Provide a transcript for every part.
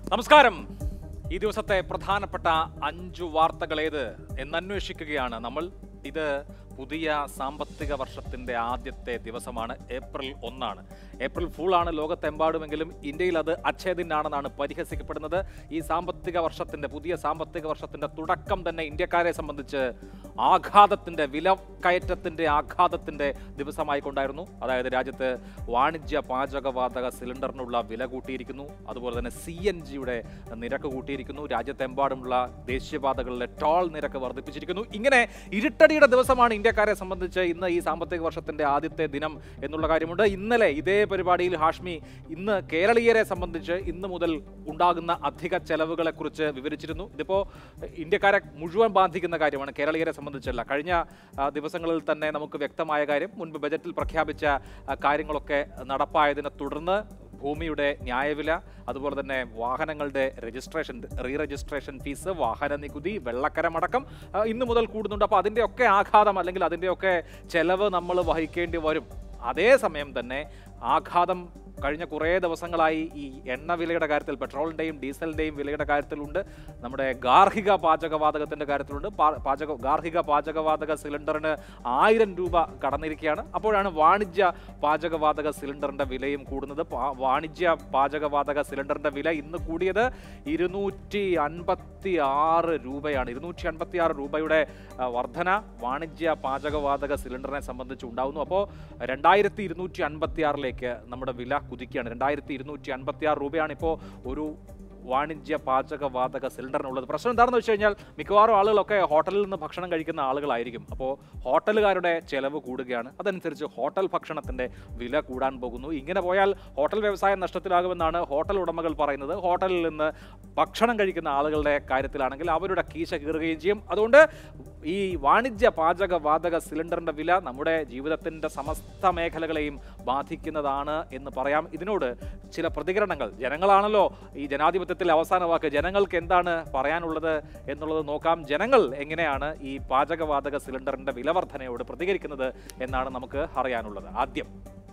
നമസ്കാരം ഈ ദിവസത്തെ പ്രധാനപ്പെട്ട അഞ്ചു വാർത്തകൾ ഏത് എന്നന്വേഷിക്കുകയാണ് നമ്മൾ ഇത് പുതിയ സാമ്പത്തിക വർഷത്തിന്റെ ആദ്യത്തെ ദിവസമാണ് ഏപ്രിൽ ഒന്നാണ് ഏപ്രിൽ ഫൂൾ ആണ് ലോകത്തെമ്പാടുമെങ്കിലും ഇന്ത്യയിൽ അത് അച്ഛേദിനാണെന്നാണ് പരിഹസിക്കപ്പെടുന്നത് ഈ സാമ്പത്തിക വർഷത്തിന്റെ പുതിയ സാമ്പത്തിക വർഷത്തിന്റെ തുടക്കം തന്നെ ഇന്ത്യക്കാരെ സംബന്ധിച്ച് ആഘാതത്തിന്റെ വിലക്കയറ്റത്തിന്റെ ആഘാതത്തിന്റെ ദിവസമായി കൊണ്ടായിരുന്നു അതായത് രാജ്യത്ത് വാണിജ്യ പാചകവാതക സിലിണ്ടറിനുള്ള വില കൂട്ടിയിരിക്കുന്നു അതുപോലെ തന്നെ സി എൻ ജിയുടെ നിരക്ക് കൂട്ടിയിരിക്കുന്നു രാജ്യത്തെമ്പാടുമുള്ള ദേശീയപാതകളിലെ ടോൾ നിരക്ക് വർദ്ധിപ്പിച്ചിരിക്കുന്നു ഇങ്ങനെ ഇരുട്ടടിയുടെ ദിവസമാണ് ഇന്ത്യക്കാരെ സംബന്ധിച്ച് ഇന്ന് ഈ സാമ്പത്തിക വർഷത്തിന്റെ ആദ്യത്തെ ദിനം എന്നുള്ള കാര്യമുണ്ട് ഇന്നലെ ഇതേ പരിപാടിയിൽ ഹാഷ്മി ഇന്ന് കേരളീയരെ സംബന്ധിച്ച് ഇന്ന് മുതൽ ഉണ്ടാകുന്ന അധിക ചെലവുകളെ കുറിച്ച് വിവരിച്ചിരുന്നു ഇതിപ്പോ ഇന്ത്യക്കാരെ മുഴുവൻ ബാധിക്കുന്ന കാര്യമാണ് കേരളീയരെ സംബന്ധിച്ചല്ല കഴിഞ്ഞ ആ, ദിവസങ്ങളിൽ തന്നെ നമുക്ക് വ്യക്തമായ കാര്യം മുൻപ് ബജറ്റിൽ പ്രഖ്യാപിച്ച ആ, കാര്യങ്ങളൊക്കെ നടപ്പായതിനെ തുടർന്ന് ഭൂമിയുടെ ന്യായവില അതുപോലെ തന്നെ വാഹനങ്ങളുടെ രജിസ്ട്രേഷൻ റീ രജിസ്ട്രേഷൻ ഫീസ് വാഹന നികുതി വെള്ളക്കരമടക്കം ആ, ഇന്ന് മുതൽ കൂടുന്നുണ്ട് അപ്പോൾ അതിൻ്റെയൊക്കെ ആഘാതം അല്ലെങ്കിൽ അതിൻ്റെയൊക്കെ ചെലവ് നമ്മൾ വഹിക്കേണ്ടി വരും അതേസമയം തന്നെ ആഘാതം കഴിഞ്ഞ കുറേ ദിവസങ്ങളായി ഈ എണ്ണ വിലയുടെ കാര്യത്തിൽ പെട്രോളിൻ്റെയും ഡീസലിൻ്റെയും വിലയുടെ കാര്യത്തിലുണ്ട് നമ്മുടെ ഗാർഹിക പാചകവാതകത്തിൻ്റെ കാര്യത്തിലുണ്ട് പാ- പാചക ഗാർഹിക പാചകവാതക സിലിണ്ടറിന് ആയിരം രൂപ കടന്നിരിക്കുകയാണ് അപ്പോഴാണ് വാണിജ്യ പാചകവാതക സിലിണ്ടറിൻ്റെ വിലയും കൂടുന്നത് പാ- വാണിജ്യ പാചകവാതക സിലിണ്ടറിൻ്റെ വില ഇന്ന് കൂടിയത് ഇരുന്നൂറ്റി അൻപത്തി ആറ് രൂപയാണ് ഇരുന്നൂറ്റി അൻപത്തി ആറ് രൂപയുടെ ആ, വർധന വാണിജ്യ പാചകവാതക സിലിണ്ടറിനെ സംബന്ധിച്ച് ഉണ്ടാവുന്നു അപ്പോൾ രണ്ടായിരത്തി ഇരുന്നൂറ്റി അൻപത്തി ആറിലേക്ക് നമ്മുടെ വില കുതിക്കുകയാണ് രണ്ടായിരത്തി ഇരുന്നൂറ്റി അൻപത്തി ആറ് രൂപയാണ് ഇപ്പോൾ ഒരു വാണിജ്യ പാചകവാതക സിലിണ്ടറിനുള്ളത് പ്രശ്നം എന്താണെന്ന് വെച്ച് കഴിഞ്ഞാൽ മിക്കവാറും ആളുകളൊക്കെ ഹോട്ടലിൽ നിന്ന് ഭക്ഷണം കഴിക്കുന്ന ആളുകളായിരിക്കും അപ്പോൾ ഹോട്ടലുകാരുടെ ചെലവ് കൂടുകയാണ് അതനുസരിച്ച് ഹോട്ടൽ ഭക്ഷണത്തിന്റെ വില കൂടാൻ പോകുന്നു ഇങ്ങനെ പോയാൽ ഹോട്ടൽ വ്യവസായം നഷ്ടത്തിലാകുമെന്നാണ് ഹോട്ടൽ ഉടമകൾ പറയുന്നത് ഹോട്ടലിൽ നിന്ന് ഭക്ഷണം കഴിക്കുന്ന ആളുകളുടെ കാര്യത്തിലാണെങ്കിൽ അവരുടെ കീശ കീറുകയും ചെയ്യും അതുകൊണ്ട് ഈ വാണിജ്യ പാചക വാതക സിലിണ്ടറിന്റെ വില നമ്മുടെ ജീവിതത്തിന്റെ സമസ്ത മേഖലകളെയും ബാധിക്കുന്നതാണ് എന്ന് പറയാം ഇതിനോട് ചില പ്രതികരണങ്ങൾ ജനങ്ങളാണല്ലോ ഈ ജനാധിപത്യത്തിൽ അവസാന വാക്ക് ജനങ്ങൾക്ക് എന്താണ് പറയാനുള്ളത് എന്നുള്ളത് നോക്കാം ജനങ്ങൾ എങ്ങനെയാണ് ഈ പാചകവാതക സിലിണ്ടറിന്റെ വിലവർധനയോട് പ്രതികരിക്കുന്നത് എന്നാണ് നമുക്ക് അറിയാനുള്ളത് ആദ്യം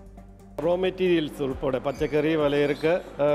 റോ മെറ്റീരിയൽസ് ഉൾപ്പെടെ പച്ചക്കറി മലയർക്ക്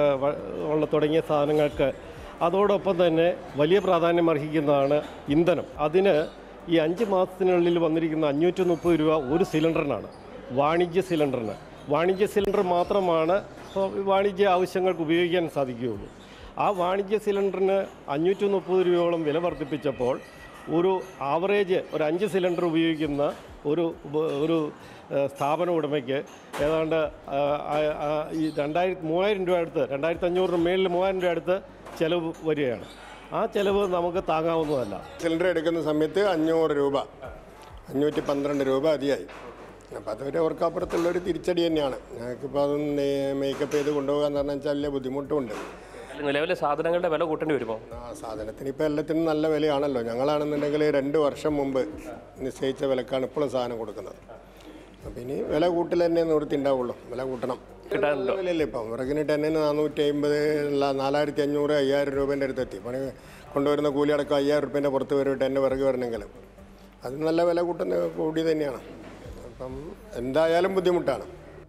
ഉള്ള തുടങ്ങിയ സാധനങ്ങൾക്ക് അതോടൊപ്പം തന്നെ വലിയ പ്രാധാന്യം അർഹിക്കുന്നതാണ് ഇന്ധനം അതിന് ഈ അഞ്ച് മാസത്തിനുള്ളിൽ വന്നിരിക്കുന്ന അഞ്ഞൂറ്റി മുപ്പത് രൂപ ഒരു സിലിണ്ടറിനാണ് വാണിജ്യ സിലിണ്ടറിന് വാണിജ്യ സിലിണ്ടർ മാത്രമാണ് ഇപ്പോൾ വാണിജ്യ ആവശ്യങ്ങൾക്ക് ഉപയോഗിക്കാൻ സാധിക്കുകയുള്ളൂ ആ വാണിജ്യ സിലിണ്ടറിന് അഞ്ഞൂറ്റി മുപ്പത് രൂപയോളം വില വർദ്ധിപ്പിച്ചപ്പോൾ ഒരു ആവറേജ് ഒരു അഞ്ച് സിലിണ്ടർ ഉപയോഗിക്കുന്ന ഒരു ഉപ- ഒരു ഏഹ്, സ്ഥാപന ഉടമയ്ക്ക് ഏതാണ്ട് ആ, ആ, ആ, ഈ രണ്ടായിരത്തി മൂവായിരം രൂപ അടുത്ത് രണ്ടായിരത്തി അഞ്ഞൂറിന് മേളിൽ മൂവായിരം രൂപ അടുത്ത് ചിലവ് വരികയാണ് ആ ചിലവ് നമുക്ക് താങ്ങാവുന്നതല്ല സിലിണ്ടർ എടുക്കുന്ന സമയത്ത് അഞ്ഞൂറ് രൂപ അഞ്ഞൂറ്റി പന്ത്രണ്ട് രൂപ അതിയായി അപ്പോൾ അതൊരു അവർക്കപ്പുറത്തുള്ളൊരു തിരിച്ചടി തന്നെയാണ് ഞങ്ങൾക്കിപ്പോൾ അതൊന്ന് മേക്കപ്പ് ചെയ്ത് കൊണ്ടുപോകാൻ എന്ന് വെച്ചാൽ വലിയ ബുദ്ധിമുട്ടുമുണ്ട് നിലവിലെ സാധനങ്ങളുടെ വില കൂട്ടേണ്ടി വരുമോ ആ സാധനത്തിന് ഇപ്പോൾ എല്ലാത്തിനും നല്ല വിലയാണല്ലോ ഞങ്ങളാണെന്നുണ്ടെങ്കിൽ രണ്ട് വർഷം മുമ്പ് നിശ്ചയിച്ച വിലക്കാണ് ഇപ്പോഴും സാധനം കൊടുക്കുന്നത് അപ്പം ഇനി വില കൂട്ടൽ തന്നെ നിവൃത്തി ഉണ്ടാവുള്ളൂ വില കൂട്ടണം കിട്ടാനുണ്ടോ? വിലയില്ല ഇപ്പം വിറകിന് ടെന്നിന് നാനൂറ്റി അമ്പത് നാലായിരത്തി അഞ്ഞൂറ് അയ്യായിരം രൂപേൻ്റെ അടുത്തെത്തി പണി കൊണ്ടുവരുന്ന കൂലി അടക്കം അയ്യായിരം റുപ്യേൻ്റെ പുറത്ത് വരും ടെന്ന് വിറക് വരണമെങ്കിൽ അത് നല്ല വില കൂട്ടുന്ന കൂടി തന്നെയാണ് അപ്പം എന്തായാലും ബുദ്ധിമുട്ടാണ്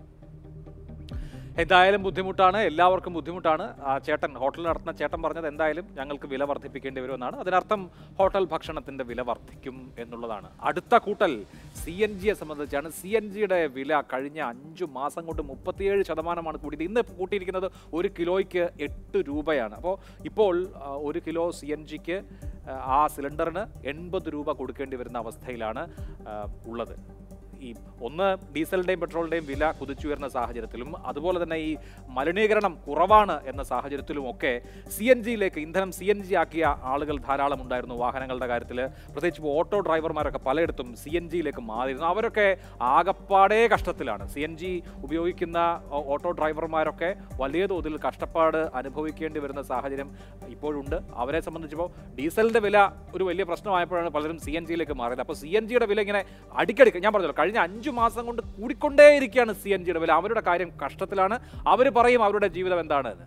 എന്തായാലും ബുദ്ധിമുട്ടാണ് എല്ലാവർക്കും ബുദ്ധിമുട്ടാണ് ആ ചേട്ടൻ ഹോട്ടൽ നടത്തുന്ന ചേട്ടൻ പറഞ്ഞത് എന്തായാലും ഞങ്ങൾക്ക് വില വർദ്ധിപ്പിക്കേണ്ടി വരുമെന്നാണ് അതിനർത്ഥം ഹോട്ടൽ ഭക്ഷണത്തിന്റെ വില വർദ്ധിക്കും എന്നുള്ളതാണ് അടുത്ത കൂട്ടൽ സി എൻ ജിയെ സംബന്ധിച്ചാണ് സി എൻ ജിയുടെ വില കഴിഞ്ഞ അഞ്ചു മാസം കൊണ്ട് മുപ്പത്തിയേഴ് ശതമാനമാണ് കൂടിയത് ഇന്ന് കൂട്ടിയിരിക്കുന്നത് ഒരു കിലോയ്ക്ക് എട്ട് രൂപയാണ് അപ്പോൾ ഇപ്പോൾ ആ, ഒരു കിലോ സി എൻ ജിക്ക് ആ സിലിണ്ടറിന് എൺപത് രൂപ കൊടുക്കേണ്ടി വരുന്ന അവസ്ഥയിലാണ് ആ, ഉള്ളത് ഈ ഒന്ന് ഡീസലിൻ്റെയും പെട്രോളിൻ്റെയും വില കുതിച്ചുയർന്ന സാഹചര്യത്തിലും അതുപോലെ തന്നെ ഈ മലിനീകരണം കുറവാണ് എന്ന സാഹചര്യത്തിലും ഒക്കെ സി എൻ ജിയിലേക്ക് ഇന്ധനം സി എൻ ജി ആക്കിയ ആളുകൾ ധാരാളം ഉണ്ടായിരുന്നു വാഹനങ്ങളുടെ കാര്യത്തിൽ പ്രത്യേകിച്ച് ഇപ്പോൾ ഓട്ടോ ഡ്രൈവർമാരൊക്കെ പലയിടത്തും സി എൻ ജിയിലേക്ക് മാറിയിരുന്നു അവരൊക്കെ ആകപ്പാടേ കഷ്ടത്തിലാണ് സി എൻ ജി ഉപയോഗിക്കുന്ന ഓ- ഓട്ടോ ഡ്രൈവർമാരൊക്കെ വലിയ തോതിൽ കഷ്ടപ്പാട് അനുഭവിക്കേണ്ടി വരുന്ന സാഹചര്യം ഇപ്പോഴുണ്ട് അവരെ സംബന്ധിച്ചപ്പോൾ ഡീസലിൻ്റെ വില ഒരു വലിയ പ്രശ്നമായപ്പോഴാണ് പലരും സി എൻ ജിയിലേക്ക് മാറിയത് അപ്പോൾ സി എൻ ജിയുടെ വില ഇങ്ങനെ അടിക്കടി ഞാൻ പറഞ്ഞല്ലോ കഴിഞ്ഞ അഞ്ചു മാസം കൊണ്ട് കൂടിക്കൊണ്ടേയിരിക്കുകയാണ് സി എൻ ജിയുടെ വില അവരുടെ കാര്യം കഷ്ടത്തിലാണ് അവർ പറയും അവരുടെ ജീവിതം എന്താണ് എന്ന്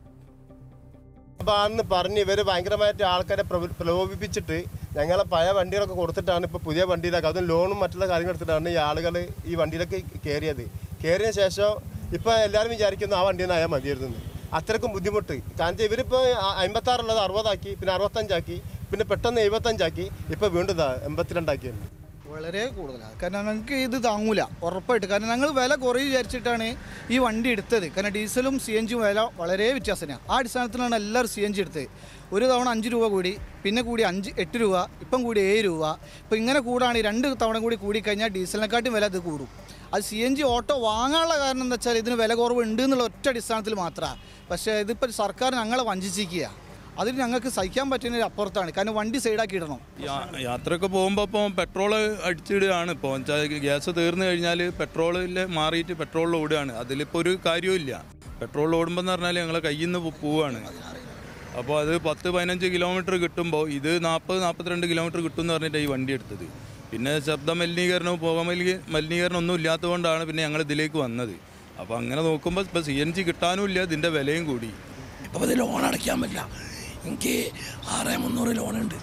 അപ്പോൾ അന്ന് പറഞ്ഞ് ഇവർ ഭയങ്കരമായിട്ട് ആൾക്കാരെ പ്രവ- പ്രലോഭിപ്പിച്ചിട്ട് ഞങ്ങളെ പഴയ വണ്ടികളൊക്കെ കൊടുത്തിട്ടാണ് ഇപ്പോൾ പുതിയ വണ്ടിയിലാക്കുക അതും ലോണും മറ്റുള്ള കാര്യങ്ങൾ എടുത്തിട്ടാണ് ഈ ആളുകൾ ഈ വണ്ടിയിലേക്ക് കയറിയത് കയറിയ ശേഷം ഇപ്പോൾ എല്ലാവരും വിചാരിക്കുന്നു ആ വണ്ടിയിൽ നിന്ന് അയാൾ മതിയായിരുന്നു അത്രയ്ക്കും ബുദ്ധിമുട്ട് കാരണം വെച്ചാൽ ഇവരിപ്പോൾ അമ്പത്താറുള്ളത് അറുപതാക്കി പിന്നെ അറുപത്തഞ്ചാക്കി പിന്നെ പെട്ടെന്ന് എഴുപത്തഞ്ചാക്കി ഇപ്പോൾ വീണ്ടും ഇതാ എൺപത്തിരണ്ടാക്കിയുണ്ട് വളരെ കൂടുതലാണ് കാരണം ഞങ്ങൾക്ക് ഇത് താങ്ങൂല ഉറപ്പായിട്ട് കാരണം ഞങ്ങൾ വില കുറയും വിചാരിച്ചിട്ടാണ് ഈ വണ്ടി എടുത്തത് കാരണം ഡീസലും സി എൻ ജിയും വില വളരെ വ്യത്യാസമാണ് ആ അടിസ്ഥാനത്തിലാണ് എല്ലാവരും സി എൻ ജി എടുത്തത് ഒരു തവണ അഞ്ച് രൂപ കൂടി പിന്നെ കൂടി അഞ്ച് എട്ട് രൂപ ഇപ്പം കൂടി ഏഴ് രൂപ ഇപ്പം ഇങ്ങനെ കൂടാണ് രണ്ട് തവണ കൂടി കൂടിക്കഴിഞ്ഞാൽ ഡീസലിനെക്കാട്ടും വില ഇത് കൂടും അത് സി എൻ ജി ഓട്ടോ വാങ്ങാനുള്ള കാരണം എന്താ വെച്ചാൽ ഇതിന് വില കുറവ് ഉണ്ട് എന്നുള്ള ഒറ്റ അടിസ്ഥാനത്തിൽ മാത്രമാണ് പക്ഷേ ഇതിപ്പോൾ സർക്കാർ ഞങ്ങളെ വഞ്ചിച്ചിരിക്കുക അതിന് ഞങ്ങൾക്ക് സഹിക്കാൻ പറ്റുന്നതിന് അപ്പുറത്താണ് കാരണം വണ്ടി സൈഡാക്കി ഇടണം യാ- യാത്രയൊക്കെ പോകുമ്പോൾ ഇപ്പോൾ പെട്രോൾ അടിച്ചിടുകയാണ് ഇപ്പോൾ വെച്ചാൽ ഗ്യാസ് തീർന്നു കഴിഞ്ഞാൽ പെട്രോളിൽ മാറിയിട്ട് പെട്രോളിൽ ഓടുകയാണ് അതിലിപ്പോൾ ഒരു കാര്യവും പെട്രോളിൽ ഓടുമ്പോൾ എന്ന് പറഞ്ഞാൽ ഞങ്ങളെ കയ്യിൽ നിന്ന് പോവുകയാണ് അപ്പോൾ അത് പത്ത് പതിനഞ്ച് കിലോമീറ്റർ കിട്ടുമ്പോൾ ഇത് നാൽപ്പത് നാൽപ്പത്തിരണ്ട് കിലോമീറ്റർ കിട്ടും എന്ന് പറഞ്ഞിട്ട് ഈ വണ്ടി എടുത്തത് പിന്നെ ശബ്ദ മലിനീകരണവും പുക മലിനീ മലിനീകരണം ഒന്നും ഇല്ലാത്തതുകൊണ്ടാണ് പിന്നെ ഞങ്ങൾ ഇതിലേക്ക് വന്നത് അപ്പോൾ അങ്ങനെ നോക്കുമ്പോൾ ഇപ്പോൾ സി എൻ ജി കിട്ടാനും ഇല്ല ഇതിൻ്റെ വിലയും കൂടി ഇപ്പോൾ ഇത് ലോൺ അടയ്ക്കാൻ പറ്റില്ല എനിക്ക് ആറ് മുന്നൂറ് ലോണുണ്ട്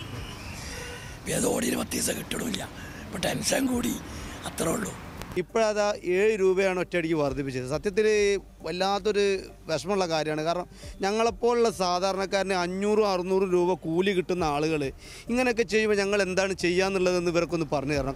ഇപ്പം അത് ഓടി പത്ത് ദിവസം കിട്ടണമില്ല ഇപ്പം ടെൻഷൻ കൂടി അത്രേ ഉള്ളൂ ഇപ്പോഴതാ ഏഴ് രൂപയാണ് ഒറ്റയടിക്ക് വർദ്ധിപ്പിച്ചത് സത്യത്തിൽ വല്ലാത്തൊരു വിഷമമുള്ള കാര്യമാണ് കാരണം ഞങ്ങളെപ്പോലുള്ള സാധാരണക്കാരന് അഞ്ഞൂറും അറുന്നൂറും രൂപ കൂലി കിട്ടുന്ന ആളുകൾ ഇങ്ങനെയൊക്കെ ചെയ്യുമ്പോൾ ഞങ്ങൾ എന്താണ് ചെയ്യാന്നുള്ളതെന്ന് ഇവർക്കൊന്ന് പറഞ്ഞു തരണം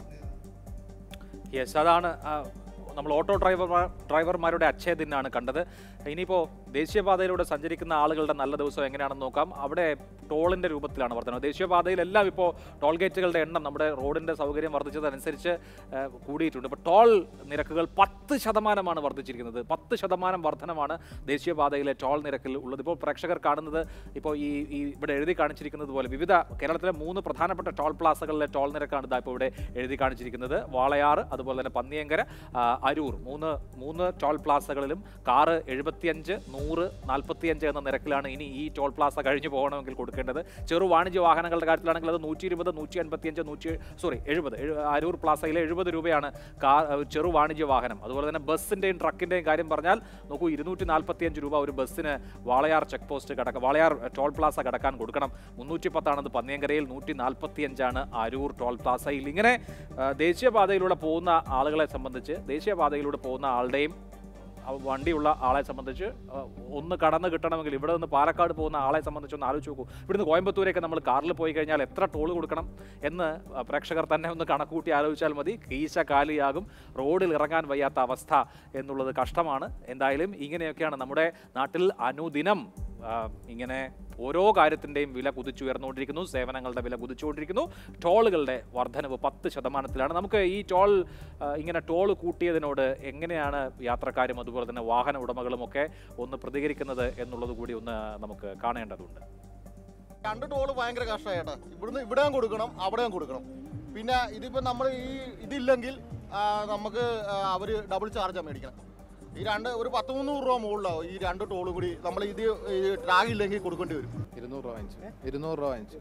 യെസ് അതാണ് ആ, നമ്മൾ ഓട്ടോ ഡ്രൈവർ ഡ്രൈവർമാരുടെ അച്ഛേദിനാണ് കണ്ടത് ഇനിയിപ്പോൾ ദേശീയപാതയിലൂടെ സഞ്ചരിക്കുന്ന ആളുകളുടെ നല്ല ദിവസം എങ്ങനെയാണെന്ന് നോക്കാം അവിടെ ടോളിൻ്റെ രൂപത്തിലാണ് വർധന ദേശീയപാതയിലെല്ലാം ഇപ്പോൾ ടോൾ ഗേറ്റുകളുടെ എണ്ണം നമ്മുടെ റോഡിൻ്റെ സൗകര്യം വർദ്ധിച്ചതനുസരിച്ച് ആ, കൂടിയിട്ടുണ്ട് ഇപ്പോൾ ടോൾ നിരക്കുകൾ പത്ത് ശതമാനമാണ് വർദ്ധിച്ചിരിക്കുന്നത് പത്ത് ശതമാനം വർധനമാണ് ദേശീയപാതയിലെ ടോൾ നിരക്കിൽ ഉള്ളത് ഇപ്പോൾ പ്രേക്ഷകർ കാണുന്നത് ഇപ്പോൾ ഈ ഈ ഇവിടെ എഴുതി കാണിച്ചിരിക്കുന്നത് പോലെ വിവിധ കേരളത്തിലെ മൂന്ന് പ്രധാനപ്പെട്ട ടോൾ പ്ലാസകളിലെ ടോൾ നിരക്കാണ് ഇതാ ഇപ്പോൾ ഇവിടെ എഴുതി കാണിച്ചിരിക്കുന്നത് വാളയാറ് അതുപോലെ തന്നെ പന്നിയങ്കര ആ, അരൂർ മൂന്ന് മൂന്ന് ടോൾ പ്ലാസകളിലും കാറ് എഴുപത്തിയഞ്ച് നൂറ് നാൽപ്പത്തിയഞ്ച് എന്ന നിരക്കിലാണ് ഇനി ഈ ടോൾ പ്ലാസ കഴിഞ്ഞു പോകണമെങ്കിൽ കൊടുക്കേണ്ടത് ചെറു വാണിജ്യ വാഹനങ്ങളുടെ കാര്യത്തിലാണെങ്കിൽ അത് നൂറ്റി ഇരുപത് നൂറ്റി അൻപത്തിയഞ്ച് നൂറ്റി സോറി എഴുപത് അരൂർ പ്ലാസയിലെ എഴുപത് രൂപയാണ് കാർ ചെറു വാണിജ്യ വാഹനം അതുപോലെ തന്നെ ബസ്സിൻ്റെയും ട്രക്കിൻ്റെയും കാര്യം പറഞ്ഞാൽ നോക്കൂ ഇരുന്നൂറ്റി നാൽപ്പത്തിയഞ്ച് രൂപ ഒരു ബസ്സിന് വാളയാർ ചെക്ക് പോസ്റ്റ് കടക്ക വാളയാർ ടോൾ പ്ലാസ കടക്കാൻ കൊടുക്കണം മുന്നൂറ്റി പത്താണത് പന്നിയങ്കരയിൽ നൂറ്റി നാൽപ്പത്തിയഞ്ചാണ് അരൂർ ടോൾ പ്ലാസയിൽ ഇങ്ങനെ ആ, ദേശീയപാതയിലൂടെ പോകുന്ന ആളുകളെ സംബന്ധിച്ച് ദേശീയപാതയിലൂടെ പോകുന്ന ആളുടെയും ആ വണ്ടിയുള്ള ആളെ സംബന്ധിച്ച് ആ, ഒന്ന് കടന്ന് കിട്ടണമെങ്കിൽ ഇവിടെ നിന്ന് പാലക്കാട് പോകുന്ന ആളെ സംബന്ധിച്ച് ഒന്ന് ആലോചിച്ച് നോക്കൂ ഇവിടുന്ന് കോയമ്പത്തൂരേക്ക് നമ്മൾ കാറിൽ പോയി കഴിഞ്ഞാൽ എത്ര ടോൾ കൊടുക്കണം എന്ന് ആ, പ്രേക്ഷകർ തന്നെ ഒന്ന് കണക്കൂട്ടി ആലോചിച്ചാൽ മതി കീശ കാലിയാകും റോഡിൽ ഇറങ്ങാൻ വയ്യാത്ത അവസ്ഥ എന്നുള്ളത് കഷ്ടമാണ് എന്തായാലും ഇങ്ങനെയൊക്കെയാണ് നമ്മുടെ നാട്ടിൽ അനുദിനം ആ, ഇങ്ങനെ ഓരോ കാര്യത്തിൻ്റെയും വില കുതിച്ചുയർന്നുകൊണ്ടിരിക്കുന്നു സേവനങ്ങളുടെ വില കുതിച്ചുകൊണ്ടിരിക്കുന്നു ടോളുകളുടെ വർധനവ് പത്ത് ശതമാനത്തിലാണ് നമുക്ക് ഈ ടോൾ ആ, ഇങ്ങനെ ടോൾ കൂട്ടിയതിനോട് എങ്ങനെയാണ് യാത്രക്കാരും അതുപോലെ തന്നെ വാഹന ഉടമകളും ഒക്കെ ഒന്ന് പ്രതികരിക്കുന്നത് എന്നുള്ളത് കൂടി ഒന്ന് നമുക്ക് കാണേണ്ടതുണ്ട് രണ്ട് ടോള് ഭയങ്കര കഷ്ടമായിട്ടാ ഇവിടുന്ന് ഇവിടെയും കൊടുക്കണം അവിടെയും കൊടുക്കണം പിന്നെ ഇതിപ്പോൾ നമ്മൾ ഈ ഇതില്ലെങ്കിൽ ആ, നമുക്ക് അവർ ഡബിൾ ചാർജാണ് മേടിക്കണം ഈ രണ്ട് ഒരു പത്ത് മുന്നൂറ് രൂപ മുകളിലാവും ഈ രണ്ട് ടോളും കൂടി നമ്മൾ ഇത് ഈ ടാഗ് ഇല്ലെങ്കിൽ കൊടുക്കേണ്ടി വരും ഇരുന്നൂറ് രൂപ വാങ്ങിച്ചു ഇരുന്നൂറ് രൂപ വാങ്ങിച്ചു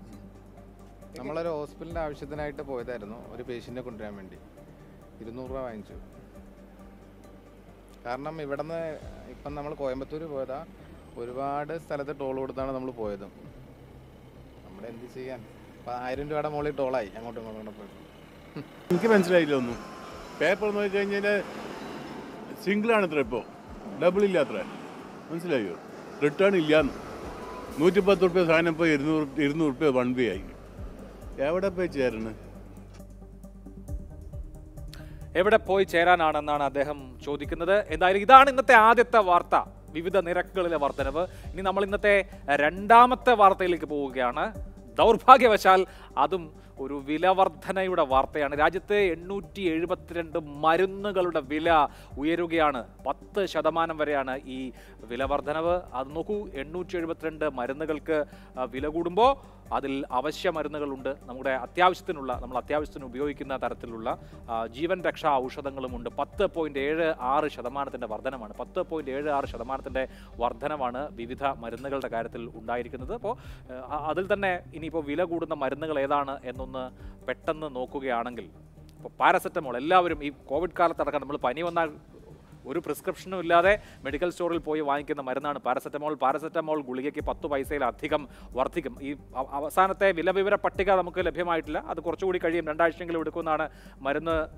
നമ്മളൊരു ഹോസ്പിറ്റലിൻ്റെ ആവശ്യത്തിനായിട്ട് പോയതായിരുന്നു ഒരു പേഷ്യൻറ്റിനെ കൊണ്ടുവരാൻ വേണ്ടി ഇരുന്നൂറ് രൂപ വാങ്ങിച്ചു കാരണം ഇവിടുന്ന് ഇപ്പം നമ്മൾ കോയമ്പത്തൂർ പോയതാ ഒരുപാട് സ്ഥലത്ത് ടോൾ കൊടുത്താണ് നമ്മൾ പോയത് നമ്മൾ എന്ത് ചെയ്യാൻ ഇപ്പം ആയിരം രൂപയുടെ മുകളിൽ ടോളായി അങ്ങോട്ടും ഇങ്ങോട്ടും പോയി എനിക്ക് മനസ്സിലായില്ല ഒന്നും പേപ്പർ നോക്കി കഴിഞ്ഞാൽ സിംഗിളാണ് അത്ര ഇപ്പോൾ ഡബിൾ ഇല്ല അത്ര മനസ്സിലായോ റിട്ടേൺ ഇല്ലാന്ന് നൂറ്റിപ്പത്ത് റുപ്യ സാധനം ഇപ്പോൾ ഇരുന്നൂറ് ഇരുന്നൂറ് റുപ്യ വൺ വേ ആയി എവിടെ പോയി ചേരണം എവിടെ പോയി ചേരാനാണെന്നാണ് അദ്ദേഹം ചോദിക്കുന്നത് എന്തായാലും ഇതാണ് ഇന്നത്തെ ആദ്യത്തെ വാർത്ത വിവിധ നിരക്കുകളിലെ വർധനവ് ഇനി നമ്മൾ ഇന്നത്തെ രണ്ടാമത്തെ വാർത്തയിലേക്ക് പോവുകയാണ് ദൗർഭാഗ്യവശാൽ അതും ഒരു വില വർധനയുടെ വാർത്തയാണ് രാജ്യത്തെ എണ്ണൂറ്റി എഴുപത്തിരണ്ട് മരുന്നുകളുടെ വില ഉയരുകയാണ് പത്ത് ശതമാനം വരെയാണ് ഈ വില വർധനവ് അത് നോക്കൂ എണ്ണൂറ്റി എഴുപത്തിരണ്ട് മരുന്നുകൾക്ക് ആ, വില കൂടുമ്പോൾ അതിൽ അവശ്യ മരുന്നുകളുണ്ട് നമ്മുടെ അത്യാവശ്യത്തിനുള്ള നമ്മൾ അത്യാവശ്യത്തിന് ഉപയോഗിക്കുന്ന തരത്തിലുള്ള ആ, ജീവൻ രക്ഷാ ഔഷധങ്ങളുമുണ്ട് പത്ത് പോയിന്റ് ഏഴ് ആറ് ശതമാനത്തിൻ്റെ വർധനമാണ് പത്ത് പോയിന്റ് ഏഴ് ആറ് ശതമാനത്തിൻ്റെ വർധനമാണ് വിവിധ മരുന്നുകളുടെ കാര്യത്തിൽ ഉണ്ടായിരിക്കുന്നത് അപ്പോൾ അതിൽ തന്നെ ഇനിയിപ്പോൾ വില കൂടുന്ന മരുന്നുകൾ ഏതാണ് എന്നൊന്ന് പെട്ടെന്ന് നോക്കുകയാണെങ്കിൽ ഇപ്പോൾ പാരസെറ്റമോൾ എല്ലാവരും ഈ കോവിഡ് കാലത്തടക്കം നമ്മൾ പനി വന്നാൽ ഒരു പ്രിസ്ക്രിപ്ഷനും ഇല്ലാതെ മെഡിക്കൽ സ്റ്റോറിൽ പോയി വാങ്ങിക്കുന്ന മരുന്നാണ് പാരസെറ്റമോൾ പാരസെറ്റമോൾ ഗുളികയ്ക്ക് പത്ത് പൈസയിലധികം വർദ്ധിക്കും ഈ അവ- അവസാനത്തെ വില വിവര പട്ടിക നമുക്ക് ലഭ്യമായിട്ടില്ല അത് കുറച്ചുകൂടി കഴിയും രണ്ടാഴ്ചയെങ്കിലും എടുക്കുമെന്നാണ് മരുന്ന് ഏഹ്,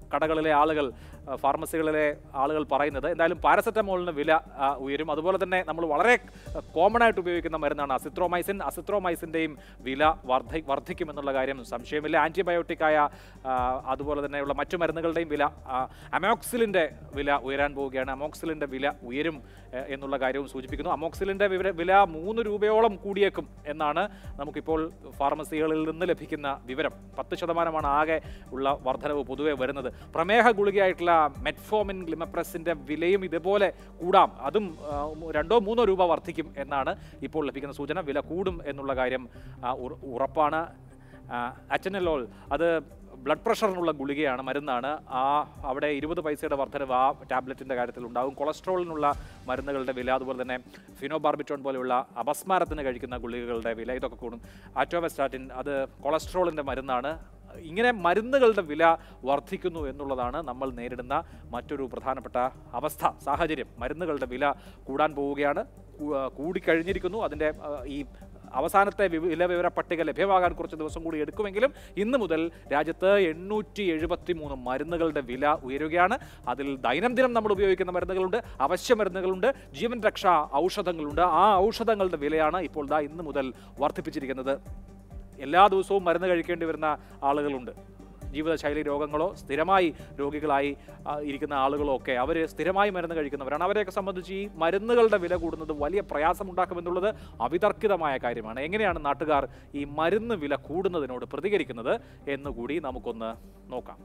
കടകളിലെ ആളുകൾ ആ, ഫാർമസികളിലെ ആളുകൾ പറയുന്നത് എന്തായാലും പാരസെറ്റമോളിന് വില ആ, ഉയരും അതുപോലെ തന്നെ നമ്മൾ വളരെ കോമൺ ആയിട്ട് ഉപയോഗിക്കുന്ന മരുന്നാണ് അസിത്രോമൈസിൻ അസിത്രോമൈസിൻ്റെയും വില വർദ്ധി വർദ്ധിക്കുമെന്നുള്ള കാര്യം സംശയമില്ല ആൻറ്റിബയോട്ടിക്കായ ആ, അതുപോലെ തന്നെയുള്ള മറ്റു മരുന്നുകളുടെയും വില ആ, അമോക്സിലിൻ്റെ വില ഉയരാൻ പോവുകയാണ് അമോക്സിലിൻ്റെ വില ഉയരും എ, എന്നുള്ള കാര്യവും സൂചിപ്പിക്കുന്നു അമോക്സിലിൻ്റെ വിവര വില മൂന്ന് രൂപയോളം കൂടിയേക്കും എന്നാണ് നമുക്കിപ്പോൾ ഫാർമസികളിൽ നിന്ന് ലഭിക്കുന്ന വിവരം പത്ത് ശതമാനമാണ് ആകെ ഉള്ള വർധനവ് പൊതുവെ വരുന്നത് പ്രമേഹ ഗുളികയായിട്ടുള്ള മെറ്റ്ഫോമിൻ ഗ്ലിമപ്രസിൻ്റെ വിലയും ഇതുപോലെ കൂടാം അതും ആ, രണ്ടോ മൂന്നോ രൂപ വർദ്ധിക്കും എന്നാണ് ഇപ്പോൾ ലഭിക്കുന്ന സൂചന വില കൂടും എന്നുള്ള കാര്യം ആ, ഉറ- ഉറപ്പാണ് അറ്റനലോൾ അത് ബ്ലഡ് പ്രഷറിനുള്ള ഗുളികയാണ് മരുന്നാണ് ആ അവിടെ ഇരുപത് പൈസയുടെ വർധനവ് ആ ടാബ്ലറ്റിൻ്റെ കാര്യത്തിൽ ഉണ്ടാകും കൊളസ്ട്രോളിനുള്ള മരുന്നുകളുടെ വില അതുപോലെ തന്നെ ഫിനോബാർബിറ്റോൺ പോലെയുള്ള അപസ്മാരത്തിന് കഴിക്കുന്ന ഗുളികകളുടെ വില ഇതൊക്കെ കൂടും ആറ്റോവസ്റ്റാറ്റിൻ അത് കൊളസ്ട്രോളിൻ്റെ മരുന്നാണ് ഇങ്ങനെ മരുന്നുകളുടെ വില വർദ്ധിക്കുന്നു എന്നുള്ളതാണ് നമ്മൾ നേരിടുന്ന മറ്റൊരു പ്രധാനപ്പെട്ട അവസ്ഥ സാഹചര്യം മരുന്നുകളുടെ വില കൂടാൻ പോവുകയാണ് കൂ- ആ, കൂടിക്കഴിഞ്ഞിരിക്കുന്നു അതിൻ്റെ ആ, ഈ അവസാനത്തെ വിവ- വില വിവര പട്ടിക ലഭ്യമാകാൻ കുറച്ച് ദിവസം കൂടി എടുക്കുമെങ്കിലും ഇന്ന് മുതൽ രാജ്യത്ത് എണ്ണൂറ്റി എഴുപത്തി മൂന്ന് മരുന്നുകളുടെ വില ഉയരുകയാണ് അതിൽ ദൈനംദിനം നമ്മൾ ഉപയോഗിക്കുന്ന മരുന്നുകളുണ്ട് അവശ്യ മരുന്നുകളുണ്ട് ജീവൻ രക്ഷാ ഔഷധങ്ങളുണ്ട് ആ ഔഷധങ്ങളുടെ വിലയാണ് ഇപ്പോൾ ദാ ഇന്ന് മുതൽ വർദ്ധിപ്പിച്ചിരിക്കുന്നത് എല്ലാ ദിവസവും മരുന്ന് കഴിക്കേണ്ടി വരുന്ന ആളുകളുണ്ട് ജീവിതശൈലി രോഗങ്ങളോ സ്ഥിരമായി രോഗികളായി ആ, ഇരിക്കുന്ന ആളുകളോ ഒക്കെ അവർ സ്ഥിരമായി മരുന്ന് കഴിക്കുന്നവരാണ് അവരെയൊക്കെ സംബന്ധിച്ച് ഈ മരുന്നുകളുടെ വില കൂടുന്നത് വലിയ പ്രയാസമുണ്ടാക്കുമെന്നുള്ളത് അവിതർക്കിതമായ കാര്യമാണ് എങ്ങനെയാണ് നാട്ടുകാർ ഈ മരുന്ന് വില കൂടുന്നതിനോട് പ്രതികരിക്കുന്നത് എന്നുകൂടി നമുക്കൊന്ന് നോക്കാം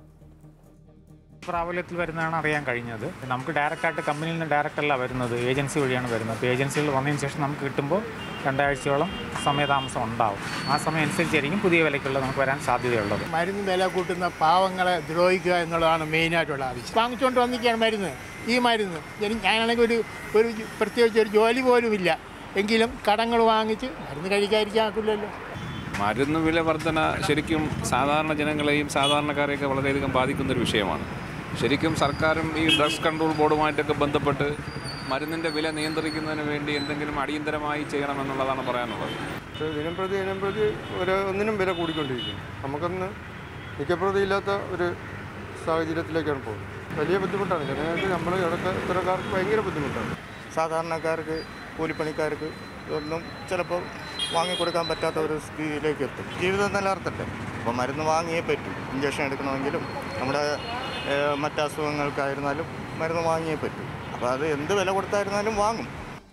പ്രാബല്യത്തിൽ വരുന്നതാണ് അറിയാൻ കഴിഞ്ഞത് നമുക്ക് ഡയറക്റ്റായിട്ട് കമ്പനിയിൽ നിന്ന് ഡയറക്റ്റ് അല്ല വരുന്നത് ഏജൻസി വഴിയാണ് വരുന്നത് അപ്പോൾ ഏജൻസികൾ വന്നതിന് ശേഷം നമുക്ക് കിട്ടുമ്പോൾ രണ്ടാഴ്ചയോളം സമയതാമസം ഉണ്ടാവും ആ സമയം അനുസരിച്ചായിരിക്കും പുതിയ വിലയ്ക്കുള്ള നമുക്ക് വരാൻ സാധ്യതയുള്ളത് മരുന്ന് വില കൂട്ടുന്ന പാവങ്ങളെ ദ്രോഹിക്കുക എന്നുള്ളതാണ് മെയിനായിട്ടുള്ള ആവശ്യം വാങ്ങിച്ചുകൊണ്ട് വന്നിരിക്കുകയാണ് മരുന്ന് ഈ മരുന്ന് എനിക്ക് ഞാനാണെങ്കിൽ ഒരു ഒരു പ്രത്യേകിച്ച് ഒരു ജോലി പോലും ഇല്ല എങ്കിലും കടങ്ങൾ വാങ്ങിച്ച് മരുന്ന് കഴിക്കാതിരിക്കാൻ ആക്കില്ലല്ലോ മരുന്ന് വില വർധന ശരിക്കും സാധാരണ ജനങ്ങളെയും സാധാരണക്കാരെയൊക്കെ വളരെയധികം ബാധിക്കുന്നൊരു വിഷയമാണ് ശരിക്കും സർക്കാരും ഈ ഡ്രഗ്സ് കൺട്രോൾ ബോർഡുമായിട്ടൊക്കെ ബന്ധപ്പെട്ട് മരുന്നിൻ്റെ വില നിയന്ത്രിക്കുന്നതിന് വേണ്ടി എന്തെങ്കിലും അടിയന്തരമായി ചെയ്യണമെന്നുള്ളതാണ് പറയാനുള്ളത് പക്ഷേ ദിനം പ്രതി ദിനം പ്രതി ഒരു ഒന്നിനും വില കൂടിക്കൊണ്ടിരിക്കും നമുക്കൊന്ന് മിക്കപ്രതി ഇല്ലാത്ത ഒരു സാഹചര്യത്തിലേക്കാണ് പോകുന്നത് വലിയ ബുദ്ധിമുട്ടാണ് ജനങ്ങൾക്ക് നമ്മൾ ഇടക്ക് ഇത്തരക്കാർക്ക് ഭയങ്കര ബുദ്ധിമുട്ടാണ് സാധാരണക്കാർക്ക് കൂലിപ്പണിക്കാർക്ക് ഇതൊന്നും ചിലപ്പോൾ വാങ്ങിക്കൊടുക്കാൻ പറ്റാത്ത ഒരു സ്ഥിതിയിലേക്ക് എത്തും ജീവിതം നിലനിർത്തട്ടെ അപ്പോൾ മരുന്ന് വാങ്ങിയേ പറ്റൂ ഇഞ്ചക്ഷൻ എടുക്കണമെങ്കിലും നമ്മുടെ ഏഹ്, മറ്റ് അസുഖങ്ങൾക്കായിരുന്നാലും മരുന്ന് വാങ്ങിയേ പറ്റൂ അപ്പോൾ അത് എന്ത് വില കൊടുത്തായിരുന്നാലും വാങ്ങും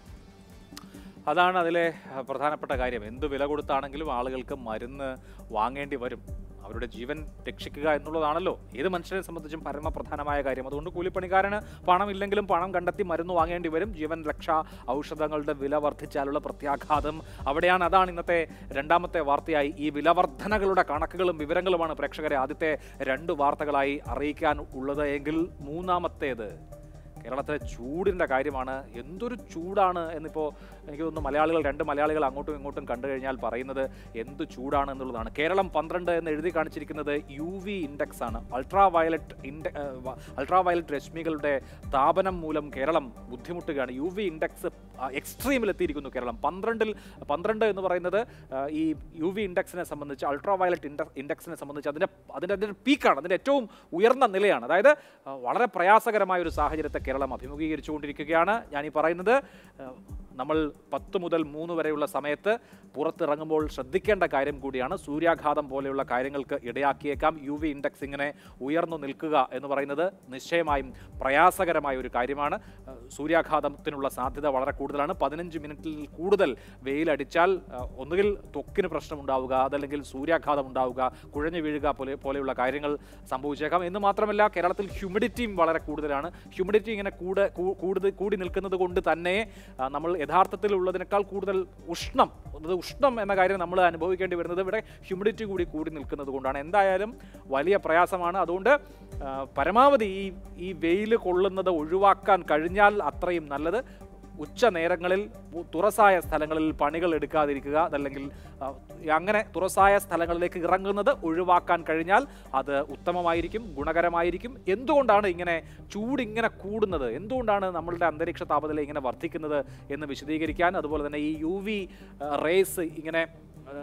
അതാണ് അതിലെ അഹ്, പ്രധാനപ്പെട്ട കാര്യം എന്ത് വില കൊടുത്താണെങ്കിലും ആളുകൾക്ക് മരുന്ന് വാങ്ങേണ്ടി വരും അവരുടെ ജീവൻ രക്ഷിക്കുക എന്നുള്ളതാണല്ലോ ഏത് മനുഷ്യനെ സംബന്ധിച്ചും പരമപ്രധാനമായ കാര്യം അതുകൊണ്ട് കൂലിപ്പണിക്കാരന് പണം ഇല്ലെങ്കിലും പണം കണ്ടെത്തി മരുന്ന് വാങ്ങേണ്ടി വരും ജീവൻ രക്ഷാ ഔഷധങ്ങളുടെ വില വർദ്ധിച്ചാലുള്ള പ്രത്യാഘാതം അവിടെയാണ് അതാണ് ഇന്നത്തെ രണ്ടാമത്തെ വാർത്തയായി ഈ വിലവർധനകളുടെ കണക്കുകളും വിവരങ്ങളുമാണ് പ്രേക്ഷകരെ ആദ്യത്തെ രണ്ട് വാർത്തകളായി അറിയിക്കാൻ ഉള്ളത് എങ്കിൽ മൂന്നാമത്തേത് കേരളത്തിലെ ചൂടിൻ്റെ കാര്യമാണ് എന്തൊരു ചൂടാണ് എന്നിപ്പോൾ എനിക്ക് തോന്നുന്നു മലയാളികൾ രണ്ട് മലയാളികൾ അങ്ങോട്ടും ഇങ്ങോട്ടും കണ്ടു കഴിഞ്ഞാൽ പറയുന്നത് എന്ത് ചൂടാണ് എന്നുള്ളതാണ് കേരളം പന്ത്രണ്ട് എന്ന് എഴുതി കാണിച്ചിരിക്കുന്നത് യു വി ഇൻഡെക്സ് ആണ് അൾട്രാ വയലറ്റ് ഇൻഡ അൾട്രാ വയലറ്റ് രശ്മികളുടെ താപനം മൂലം കേരളം ബുദ്ധിമുട്ടുകയാണ് യു വി ഇൻഡെക്സ് എക്സ്ട്രീമിലെത്തിയിരിക്കുന്നു കേരളം പന്ത്രണ്ടിൽ പന്ത്രണ്ട് എന്ന് പറയുന്നത് ആ, ഈ യു വി ഇൻഡെക്സിനെ സംബന്ധിച്ച് അൾട്രാ വയലറ്റ് ഇൻഡെക്സിനെ സംബന്ധിച്ച് അതിൻ്റെ അതിൻ്റെ അതിൻ്റെ പീക്കാണ് അതിൻ്റെ ഏറ്റവും ഉയർന്ന നിലയാണ് അതായത് ആ, വളരെ പ്രയാസകരമായ ഒരു സാഹചര്യത്തെ കേരളം അഭിമുഖീകരിച്ചുകൊണ്ടിരിക്കുകയാണ് ഞാൻ ഈ പറയുന്നത് ആ, നമ്മൾ പത്ത് മുതൽ മൂന്ന് വരെയുള്ള സമയത്ത് പുറത്തിറങ്ങുമ്പോൾ ശ്രദ്ധിക്കേണ്ട കാര്യം കൂടിയാണ് സൂര്യാഘാതം പോലെയുള്ള കാര്യങ്ങൾക്ക് ഇടയാക്കിയേക്കാം യു വി ഇൻഡെക്സ് ഇങ്ങനെ ഉയർന്നു നിൽക്കുക എന്ന് പറയുന്നത് നിശ്ചയമായും പ്രയാസകരമായ ഒരു കാര്യമാണ് ആ, സൂര്യാഘാതത്തിനുള്ള സാധ്യത വളരെ കൂടുതലാണ് പതിനഞ്ച് മിനിറ്റിൽ കൂടുതൽ വെയിലടിച്ചാൽ ആ, ഒന്നുകിൽ ത്വക്കിന് പ്രശ്നമുണ്ടാവുക അതല്ലെങ്കിൽ സൂര്യാഘാതം ഉണ്ടാവുക കുഴഞ്ഞു വീഴുക പോലെ പോലെയുള്ള കാര്യങ്ങൾ സംഭവിച്ചേക്കാം എന്ന് മാത്രമല്ല കേരളത്തിൽ ഹ്യൂമിഡിറ്റിയും വളരെ കൂടുതലാണ് ഹ്യൂമിഡിറ്റി ഇങ്ങനെ കൂടെ കൂ- കൂടുതൽ കൂടി നിൽക്കുന്നത് കൊണ്ട് തന്നെ ആ, നമ്മൾ യഥാർത്ഥത്തിൽ ഉള്ളതിനേക്കാൾ കൂടുതൽ ഉഷ്ണം അത് ഉഷ്ണം എന്ന കാര്യം നമ്മൾ അനുഭവിക്കേണ്ടി വരുന്നത് ഇവിടെ ഹ്യൂമിഡിറ്റി കൂടി കൂടി നിൽക്കുന്നത് കൊണ്ടാണ് എന്തായാലും വലിയ പ്രയാസമാണ് അതുകൊണ്ട് ആ, പരമാവധി ഈ ഈ വെയിൽ കൊള്ളുന്നത് ഒഴിവാക്കാൻ കഴിഞ്ഞാൽ അത്രയും നല്ലത് ഉച്ച നേരങ്ങളിൽ ഉ- തുറസായ സ്ഥലങ്ങളിൽ പണികൾ എടുക്കാതിരിക്കുക അതല്ലെങ്കിൽ ആ, അങ്ങനെ തുറസായ സ്ഥലങ്ങളിലേക്ക് ഇറങ്ങുന്നത് ഒഴിവാക്കാൻ കഴിഞ്ഞാൽ അത് ഉത്തമമായിരിക്കും ഗുണകരമായിരിക്കും എന്തുകൊണ്ടാണ് ഇങ്ങനെ ചൂട് ഇങ്ങനെ കൂടുന്നത് എന്തുകൊണ്ടാണ് നമ്മളുടെ അന്തരീക്ഷ താപനില ഇങ്ങനെ വർദ്ധിക്കുന്നത് എന്ന് വിശദീകരിക്കാൻ അതുപോലെ തന്നെ ഈ യു വി റേസ് ഇങ്ങനെ ആ,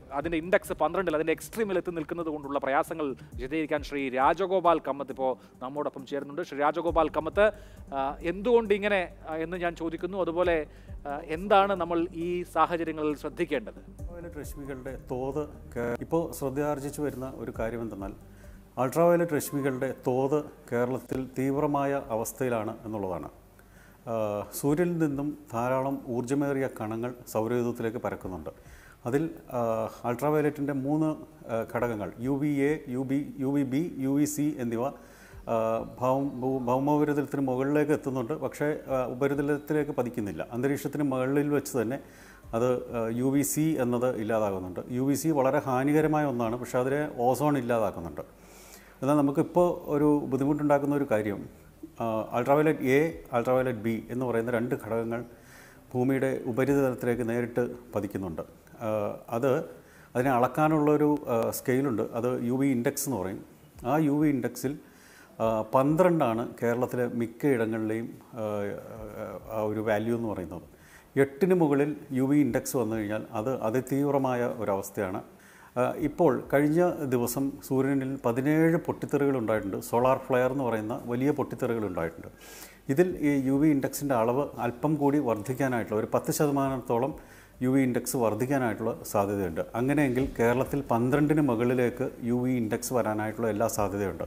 അതിൻ്റെ ഇൻഡെക്സ് പന്ത്രണ്ടിൽ അതിൻ്റെ എക്സ്ട്രീമിൽ എത്തി നിൽക്കുന്നത് കൊണ്ടുള്ള പ്രയാസങ്ങൾ വിശദീകരിക്കാൻ ശ്രീ രാജഗോപാൽ കമ്മത്ത് ഇപ്പോൾ നമ്മോടൊപ്പം ചേരുന്നുണ്ട് ശ്രീ രാജഗോപാൽ കമ്മത്ത് ആ, എന്തുകൊണ്ട് ഇങ്ങനെ ആ, എന്ന് ഞാൻ ചോദിക്കുന്നു അതുപോലെ ആ, എന്താണ് നമ്മൾ ഈ സാഹചര്യങ്ങളിൽ ശ്രദ്ധിക്കേണ്ടത് അൾട്രാവയലറ്റ് രശ്മികളുടെ തോത് ഇപ്പോൾ ശ്രദ്ധയാർജിച്ചു വരുന്ന ഒരു കാര്യം എന്തെന്നാൽ അൾട്രാവയലറ്റ് രശ്മികളുടെ തോത് കേരളത്തിൽ തീവ്രമായ അവസ്ഥയിലാണ് എന്നുള്ളതാണ് ആ, സൂര്യനിൽ നിന്നും ധാരാളം ഊർജ്ജമേറിയ കണങ്ങൾ സൗരയൂഥത്തിലേക്ക് പരക്കുന്നുണ്ട് അതിൽ ആ, അൾട്രാവയലറ്റിൻ്റെ മൂന്ന് ആ, ഘടകങ്ങൾ U V A U B U V B U V C എന്നിവ ആ, ഭൗമ ഭൂ- ഭൗമോപരിതലത്തിന് മുകളിലേക്ക് എത്തുന്നുണ്ട് പക്ഷേ ആ, ഉപരിതലത്തിലേക്ക് പതിക്കുന്നില്ല അന്തരീക്ഷത്തിന് മുകളിൽ വെച്ച് തന്നെ അത് യു വി സി എന്നത് ഇല്ലാതാകുന്നുണ്ട് യു വി സി വളരെ ഹാനികരമായ ഒന്നാണ് പക്ഷേ അതിനെ ഓസോൺ ഇല്ലാതാക്കുന്നുണ്ട് എന്നാൽ നമുക്കിപ്പോൾ ഒരു ബുദ്ധിമുട്ടുണ്ടാക്കുന്ന ഒരു കാര്യം അൾട്രാവയലറ്റ് എ അൾട്രാവയലറ്റ് ബി എന്ന് പറയുന്ന രണ്ട് ഘടകങ്ങൾ ഭൂമിയുടെ ഉപരിതലത്തിലേക്ക് നേരിട്ട് പതിക്കുന്നുണ്ട് ആ, അത് അതിനെ അളക്കാനുള്ളൊരു ആ, സ്കെയിലുണ്ട് അത് യു വി ഇൻഡെക്സ് എന്ന് പറയും ആ യു വി ഇൻഡെക്സിൽ ആ, പന്ത്രണ്ടാണ് കേരളത്തിലെ മിക്ക ഇടങ്ങളിലെയും ആ, ആ ഒരു വാല്യൂ എന്ന് പറയുന്നത് എട്ടിന് മുകളിൽ യു വി ഇൻഡെക്സ് വന്നു കഴിഞ്ഞാൽ അത് അതിതീവ്രമായ ഒരവസ്ഥയാണ് ആ, ഇപ്പോൾ കഴിഞ്ഞ ദിവസം സൂര്യനിൽ പതിനേഴ് പൊട്ടിത്തെറികൾ ഉണ്ടായിട്ടുണ്ട് സോളാർ ഫ്ലെയർ എന്ന് പറയുന്ന വലിയ പൊട്ടിത്തെറികൾ ഉണ്ടായിട്ടുണ്ട് ഇതിൽ ഈ യു വി ഇൻഡെക്സിൻ്റെ അളവ് അല്പം കൂടി വർദ്ധിക്കാനായിട്ടുള്ള ഒരു പത്ത് ശതമാനത്തോളം യു വി ഇൻഡെക്സ് വർദ്ധിക്കാനായിട്ടുള്ള സാധ്യതയുണ്ട് അങ്ങനെയെങ്കിൽ കേരളത്തിൽ പന്ത്രണ്ടിന് മുകളിലേക്ക് യു വി ഇൻഡെക്സ് വരാനായിട്ടുള്ള എല്ലാ സാധ്യതയുണ്ട്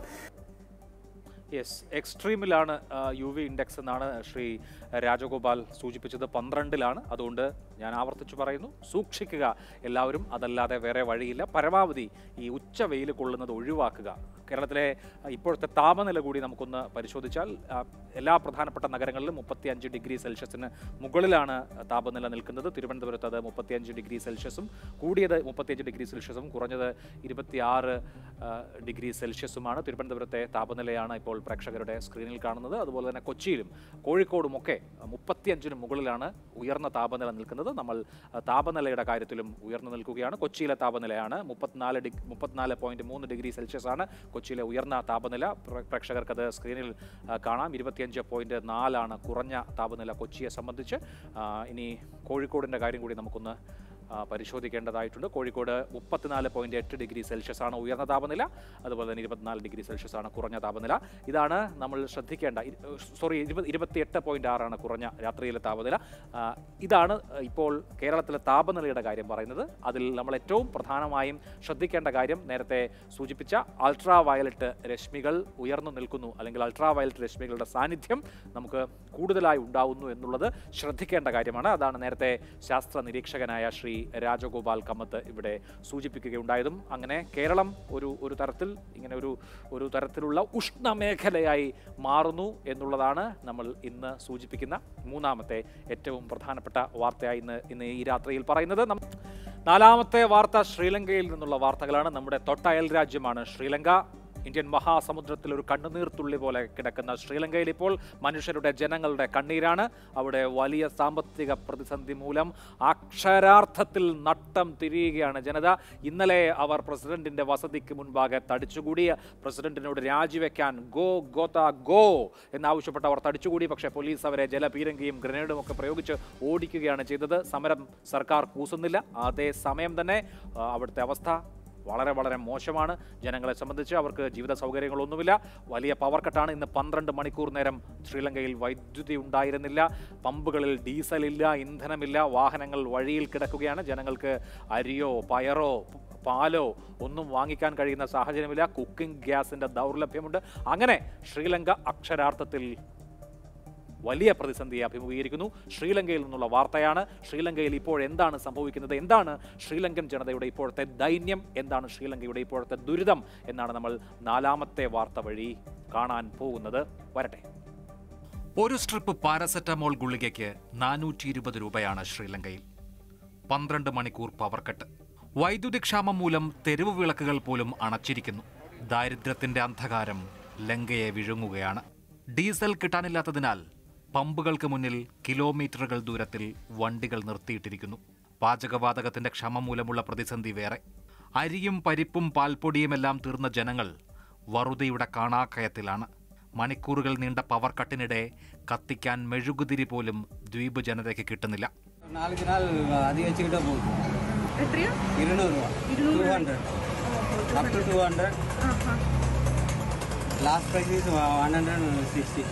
യെസ് എക്സ്ട്രീമിലാണ് യു വി ഇൻഡെക്സ് എന്നാണ് ശ്രീ രാജഗോപാൽ സൂചിപ്പിച്ചത് പന്ത്രണ്ടിലാണ് അതുകൊണ്ട് ഞാൻ ആവർത്തിച്ചു പറയുന്നു സൂക്ഷിക്കുക എല്ലാവരും അതല്ലാതെ വേറെ വഴിയില്ല പരമാവധി ഈ ഉച്ച വെയിൽ കൊള്ളുന്നത് ഒഴിവാക്കുക കേരളത്തിലെ ആ, ഇപ്പോഴത്തെ താപനില കൂടി നമുക്കൊന്ന് പരിശോധിച്ചാൽ ആ, എല്ലാ പ്രധാനപ്പെട്ട നഗരങ്ങളിലും മുപ്പത്തിയഞ്ച് ഡിഗ്രി സെൽഷ്യസിന് മുകളിലാണ് താപനില നിൽക്കുന്നത് തിരുവനന്തപുരത്ത് അത് മുപ്പത്തിയഞ്ച് ഡിഗ്രി സെൽഷ്യസും കൂടിയത് മുപ്പത്തിയഞ്ച് ഡിഗ്രി സെൽഷ്യസും കുറഞ്ഞത് ഇരുപത്തിയാറ് ആ, ഡിഗ്രി സെൽഷ്യസുമാണ് തിരുവനന്തപുരത്തെ താപനിലയാണ് ഇപ്പോൾ പ്രേക്ഷകരുടെ സ്ക്രീനിൽ കാണുന്നത് അതുപോലെ തന്നെ കൊച്ചിയിലും കോഴിക്കോടുമൊക്കെ മുപ്പത്തിയഞ്ചിന് മുകളിലാണ് ഉയർന്ന താപനില നിൽക്കുന്നത് നമ്മൾ ആ, താപനിലയുടെ കാര്യത്തിലും ഉയർന്നു നിൽക്കുകയാണ് കൊച്ചിയിലെ താപനിലയാണ് മുപ്പത്തിനാല് ഡിഗ് മുപ്പത്തിനാല് പോയിന്റ് മൂന്ന് ഡിഗ്രി സെൽഷ്യസ് ആണ് കൊച്ചിയിലെ ഉയർന്ന താപനില പ്രേ- പ്രേക്ഷകർക്കത് സ്ക്രീനിൽ ആ, കാണാം ഇരുപത്തിയഞ്ച് പോയിന്റ് നാലാണ് കുറഞ്ഞ താപനില കൊച്ചിയെ സംബന്ധിച്ച് ആ, ഇനി കോഴിക്കോടിൻ്റെ കാര്യം കൂടി നമുക്കൊന്ന് ആ, പരിശോധിക്കേണ്ടതായിട്ടുണ്ട് കോഴിക്കോട് മുപ്പത്തിനാല് പോയിന്റ് എട്ട് ഡിഗ്രി സെൽഷ്യസ് ആണ് ഉയർന്ന താപനില അതുപോലെ തന്നെ ഇരുപത്തിനാല് ഡിഗ്രി സെൽഷ്യസ് ആണ് കുറഞ്ഞ താപനില ഇതാണ് നമ്മൾ ശ്രദ്ധിക്കേണ്ട ഇ- സോറി ഇരുപത് ഇരുപത്തിയെട്ട് പോയിന്റ് ആറാണ് കുറഞ്ഞ രാത്രിയിലെ താപനില ആ, ഇതാണ് ഇപ്പോൾ കേരളത്തിലെ താപനിലയുടെ കാര്യം പറയുന്നത് അതിൽ നമ്മൾ ഏറ്റവും പ്രധാനമായും ശ്രദ്ധിക്കേണ്ട കാര്യം നേരത്തെ സൂചിപ്പിച്ച അൾട്രാ വയലറ്റ് രശ്മികൾ ഉയർന്നു നിൽക്കുന്നു അല്ലെങ്കിൽ അൾട്രാ വയലറ്റ് രശ്മികളുടെ സാന്നിധ്യം നമുക്ക് കൂടുതലായി ഉണ്ടാവുന്നു എന്നുള്ളത് ശ്രദ്ധിക്കേണ്ട കാര്യമാണ് അതാണ് നേരത്തെ ശാസ്ത്ര നിരീക്ഷകനായ ശ്രീ രാജഗോപാൽ കമ്മത്ത് ഇവിടെ സൂചിപ്പിക്കുകയുണ്ടായതും അങ്ങനെ കേരളം ഒരു ഒരു തരത്തിൽ ഇങ്ങനെ ഒരു ഒരു തരത്തിലുള്ള ഉഷ്ണമേഖലയായി മാറുന്നു എന്നുള്ളതാണ് നമ്മൾ ഇന്ന് സൂചിപ്പിക്കുന്ന മൂന്നാമത്തെ ഏറ്റവും പ്രധാനപ്പെട്ട വാർത്തയായി ഇന്ന് ഇന്ന് ഈ രാത്രിയിൽ പറയുന്നത് നം- നാലാമത്തെ വാർത്ത ശ്രീലങ്കയിൽ നിന്നുള്ള വാർത്തകളാണ് നമ്മുടെ തൊട്ടയൽ രാജ്യമാണ് ശ്രീലങ്ക ഇന്ത്യൻ മഹാസമുദ്രത്തിൽ ഒരു കണ്ണുനീർ തുള്ളി പോലെ കിടക്കുന്ന ശ്രീലങ്കയിൽ ഇപ്പോൾ മനുഷ്യരുടെ ജനങ്ങളുടെ കണ്ണീരാണ് അവിടെ വലിയ സാമ്പത്തിക പ്രതിസന്ധി മൂലം അക്ഷരാർത്ഥത്തിൽ നട്ടം തിരിയുകയാണ് ജനത ഇന്നലെ അവർ പ്രസിഡന്റിന്റെ വസതിക്ക് മുൻപാകെ തടിച്ചുകൂടിയ പ്രസിഡന്റിനോട് രാജിവെക്കാൻ ഗോ ഗോത ഗോ എന്നാവശ്യപ്പെട്ട് അവർ തടിച്ചുകൂടി പക്ഷേ പോലീസ് അവരെ ജലപീരങ്കിയും ഗ്രനേഡും ഒക്കെ പ്രയോഗിച്ച് ഓടിക്കുകയാണ് ചെയ്തത് സമരം സർക്കാർ കൂസുന്നില്ല അതേ സമയം തന്നെ ആ, അവിടുത്തെ അവസ്ഥ വളരെ വളരെ മോശമാണ് ജനങ്ങളെ സംബന്ധിച്ച് അവർക്ക് ജീവിത സൗകര്യങ്ങളൊന്നുമില്ല വലിയ പവർ കട്ടാണ് ഇന്ന് പന്ത്രണ്ട് മണിക്കൂർ നേരം ശ്രീലങ്കയിൽ വൈദ്യുതി ഉണ്ടായിരുന്നില്ല പമ്പുകളിൽ ഡീസൽ ഇല്ല ഇന്ധനമില്ല വാഹനങ്ങൾ വഴിയിൽ കിടക്കുകയാണ് ജനങ്ങൾക്ക് അരിയോ പയറോ പാലോ ഒന്നും വാങ്ങിക്കാൻ കഴിയുന്ന സാഹചര്യമില്ല കുക്കിംഗ് ഗ്യാസിൻ്റെ ദൗർലഭ്യമുണ്ട് അങ്ങനെ ശ്രീലങ്ക അക്ഷരാർത്ഥത്തിൽ വലിയ പ്രതിസന്ധിയെ അഭിമുഖീകരിക്കുന്നു ശ്രീലങ്കയിൽ നിന്നുള്ള വാർത്തയാണ് ശ്രീലങ്കയിൽ ഇപ്പോൾ എന്താണ് സംഭവിക്കുന്നത് എന്താണ് ശ്രീലങ്കൻ ജനതയുടെ ഇപ്പോഴത്തെ ദൈന്യം എന്താണ് ശ്രീലങ്കയുടെ ഇപ്പോഴത്തെ ദുരിതം എന്നാണ് നമ്മൾ നാലാമത്തെ വാർത്ത വഴി കാണാൻ പോകുന്നത് വരട്ടെ ഒരു സ്ട്രിപ്പ് പാരസെറ്റമോൾ ഗുളികയ്ക്ക് നാനൂറ്റി ഇരുപത് രൂപയാണ് ശ്രീലങ്കയിൽ പന്ത്രണ്ട് മണിക്കൂർ പവർ കട്ട് വൈദ്യുതി ക്ഷാമം മൂലം തെരുവ് വിളക്കുകൾ പോലും അണച്ചിരിക്കുന്നു ദാരിദ്ര്യത്തിന്റെ അന്ധകാരം ലങ്കയെ വിഴുങ്ങുകയാണ് ഡീസൽ കിട്ടാനില്ലാത്തതിനാൽ പമ്പുകൾക്ക് മുന്നിൽ കിലോമീറ്ററുകൾ ദൂരത്തിൽ വണ്ടികൾ നിർത്തിയിട്ടിരിക്കുന്നു പാചകവാതകത്തിന്റെ ക്ഷമ മൂലമുള്ള പ്രതിസന്ധി വേറെ അരിയും പരിപ്പും പാൽപ്പൊടിയുമെല്ലാം തീർന്ന ജനങ്ങൾ വറുതിയുടെ കാണാക്കയത്തിലാണ് മണിക്കൂറുകൾ നീണ്ട പവർ കട്ടിനിടെ കത്തിക്കാൻ മെഴുകുതിരി പോലും ദ്വീപ് ജനതയ്ക്ക് കിട്ടുന്നില്ല நாளுக்கு நாள் அதிகரிச்சுக்கிட்டே போகுது എത്രയാ ഇരുന്നൂറ് രൂപ ഇരുന്നൂറ് ടു രൂപ. Hundred up to two hundred last price is one hundred sixty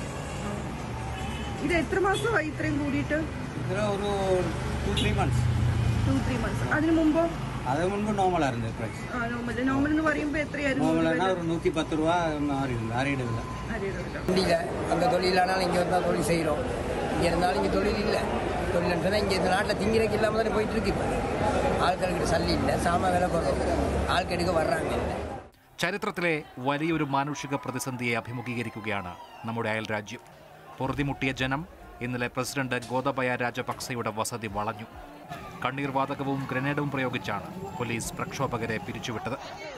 ഇത് എത്ര മാസമായി ഇത്രയും കൂടിയിട്ട് ഇത്ര ഒരു two three months two three months അതിന് മുമ്പോ അത് മുൻപ് നോർമലായിരുന്നു പ്രൈസ് ആ നോർമൽ നോർമൽ എന്ന് പറയുമ്പോൾ എത്രയായിരുന്നു നോർമലാனா ஒரு நூற்றி பத்து ரூபா மாறி மாறிடுது வண்டியில் அங்கே தொழிலானாலும் இங்கே வந்தால் தொழில் செய்கிறோம் இங்கே இருந்தாலும் இங்கே தொழில் இல்லை தொழில் சொன்னால் இங்கே இந்த நாட்டில் திங்கிறதுக்கு இல்லாமல் தானே போயிட்டு இருக்கு இப்போ ஆட்களுக்கிட்ட சல்லி இல்லை சாமான் விலை குறவு ஆட்கள் எடுக்க வர்றாங்க இல்லை ചരിത്രത്തിലെ വലിയൊരു മാനുഷിക പ്രതിസന്ധിയെ അഭിമുഖീകരിക്കുകയാണ് നമ്മുടെ അയൽ രാജ്യം പൊറുതിമുട്ടിയ ജനം ഇന്നലെ പ്രസിഡന്റ് ഗോതബയ രാജപക്സെയുടെ വസതി വളഞ്ഞു കണ്ണീർ വാതകവും ഗ്രനേഡും പ്രയോഗിച്ചാണ് പോലീസ് പ്രക്ഷോഭകരെ പിരിച്ചുവിട്ടത്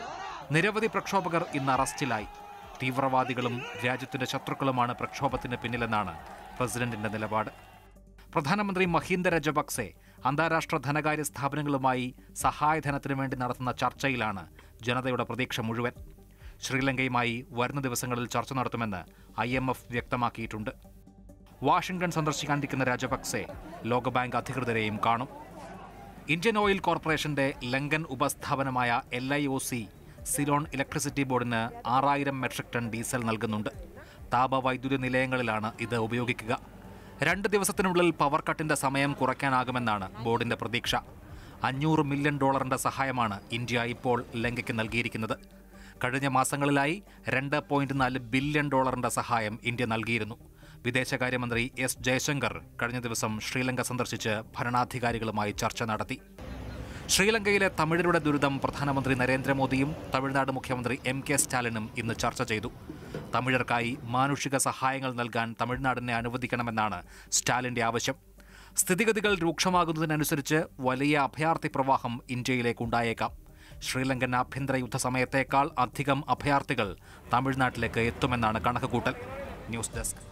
നിരവധി പ്രക്ഷോഭകർ ഇന്ന് അറസ്റ്റിലായി തീവ്രവാദികളും രാജ്യത്തിന്റെ ശത്രുക്കളുമാണ് പ്രക്ഷോഭത്തിന് പിന്നിലെന്നാണ് പ്രസിഡന്റിന്റെ നിലപാട് പ്രധാനമന്ത്രി മഹീന്ദ രജപക്സെ അന്താരാഷ്ട്ര ധനകാര്യ സ്ഥാപനങ്ങളുമായി സഹായധനത്തിനു വേണ്ടി നടത്തുന്ന ചർച്ചയിലാണ് ജനതയുടെ പ്രതീക്ഷ മുഴുവൻ ശ്രീലങ്കയുമായി വരുന്ന ദിവസങ്ങളിൽ ചർച്ച നടത്തുമെന്ന് ഐ എം എഫ് വ്യക്തമാക്കിയിട്ടുണ്ട് വാഷിംഗ്ടൺ സന്ദർശിക്കാനിരിക്കുന്ന രാജപക്സെ ലോകബാങ്ക് അധികൃതരെയും കാണും ഇന്ത്യൻ ഓയിൽ കോർപ്പറേഷന്റെ ലങ്കൻ ഉപസ്ഥാപനമായ L I O C Ceylon electricity ബോർഡിന് ആറായിരം മെട്രിക് ടൺ ഡീസൽ നൽകുന്നുണ്ട് താപവൈദ്യുത നിലയങ്ങളിലാണ് ഇത് ഉപയോഗിക്കുക രണ്ട് ദിവസത്തിനുള്ളിൽ പവർ കട്ടിന്റെ സമയം കുറയ്ക്കാനാകുമെന്നാണ് ബോർഡിന്റെ പ്രതീക്ഷ അഞ്ഞൂറ് മില്യൺ ഡോളറിന്റെ സഹായമാണ് ഇന്ത്യ ഇപ്പോൾ ലങ്കയ്ക്ക് നൽകിയിരിക്കുന്നത് കഴിഞ്ഞ മാസങ്ങളിലായി രണ്ട് പോയിന്റ് നാല് ബില്യൺ ഡോളറിന്റെ സഹായം ഇന്ത്യ നൽകിയിരുന്നു വിദേശകാര്യമന്ത്രി എസ് ജയശങ്കർ കഴിഞ്ഞ ദിവസം ശ്രീലങ്ക സന്ദർശിച്ച് ഭരണാധികാരികളുമായി ചർച്ച നടത്തി ശ്രീലങ്കയിലെ തമിഴരുടെ ദുരിതം പ്രധാനമന്ത്രി നരേന്ദ്രമോദിയും തമിഴ്നാട് മുഖ്യമന്ത്രി എം കെ സ്റ്റാലിനും ഇന്ന് ചർച്ച ചെയ്തു തമിഴർക്കായി മാനുഷിക സഹായങ്ങൾ നൽകാൻ തമിഴ്നാടിനെ അനുവദിക്കണമെന്നാണ് സ്റ്റാലിന്റെ ആവശ്യം സ്ഥിതിഗതികൾ രൂക്ഷമാകുന്നതിനനുസരിച്ച് വലിയ അഭയാർത്ഥി പ്രവാഹം ഇന്ത്യയിലേക്കുണ്ടായേക്കാം ശ്രീലങ്കൻ ആഭ്യന്തര യുദ്ധ സമയത്തേക്കാൾ അധികം അഭയാർത്ഥികൾ തമിഴ്നാട്ടിലേക്ക് എത്തുമെന്നാണ് കണക്കുകൂട്ടൽ ന്യൂസ് ഡെസ്ക്